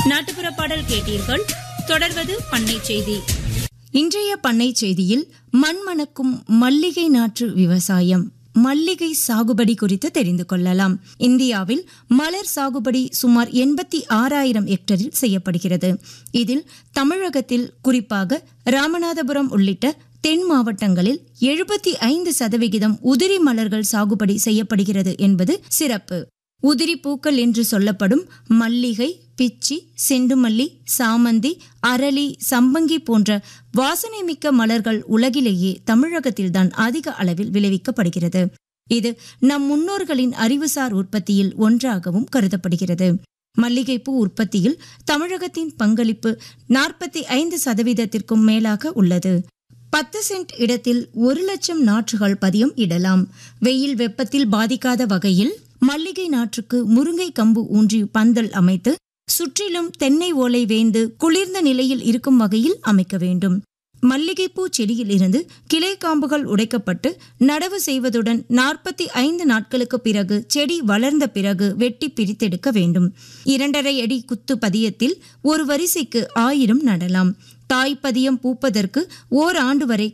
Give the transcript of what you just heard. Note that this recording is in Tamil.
நாட்டுப்புற பாடல் கேட்டீர்கள் தொடர்வது பண்ணை செய்தி இன்றைய பண்ணை செய்தியில் மண்மணக்கும் மல்லிகை நாற்று விவசாயம் மல்லிகை சாகுபடி குறித்து தெரிந்து கொள்ளலாம் இந்தியாவில் மலர் சாகுபடி சுமார் எண்பத்தி ஆறாயிரம் ஹெக்டரில் செய்யப்படுகிறது இதில் தமிழகத்தில் குறிப்பாக ராமநாதபுரம் உள்ளிட்ட தென் மாவட்டங்களில் எழுபத்தி ஐந்து சதவிகிதம் உதிரி மலர்கள் சாகுபடி செய்யப்படுகிறது என்பது சிறப்பு உதிரி பூக்கள் என்று சொல்லப்படும் மல்லிகை பிச்சி செண்டுமல்லி சாமந்தி அரளி சம்பங்கி போன்ற வாசனைமிக்க மலர்கள் உலகிலேயே தமிழகத்தில்தான் அதிக அளவில் விளைவிக்கப்படுகிறது இது நம் முன்னோர்களின் அறிவுசார் உற்பத்தியில் ஒன்றாகவும் கருதப்படுகிறது மல்லிகைப்பூ உற்பத்தியில் தமிழகத்தின் பங்களிப்பு நாற்பத்தி ஐந்து சதவீதத்திற்கும் மேலாக உள்ளது பத்து சென்ட் இடத்தில் ஒரு லட்சம் நாற்றுகள் பதியம் இடலாம் வெயில் வெப்பத்தில் பாதிக்காத வகையில் மல்லிகை நாற்றுக்கு முருங்கை கம்பு ஊன்றி பந்தல் அமைத்து சுற்றிலும் தென்னை ஓலை வேந்து குளிர்ந்த நிலையில் இருக்கும் வகையில் அமைக்க வேண்டும் மல்லிகைப்பூ செடியில் இருந்து கிளை காம்புகள் உடைக்கப்பட்டு நடவு செய்வதுடன் நாற்பத்தி ஐந்து நாட்களுக்கு பிறகு செடி வளர்ந்த பிறகு வெட்டி பிரித்தெடுக்க வேண்டும் இரண்டரை அடி குத்து பதியத்தில் ஒரு வரிசைக்கு ஆயிரம் நடலாம் தாய்ப்பதியம் பூப்பதற்கு ஓராண்டு வரை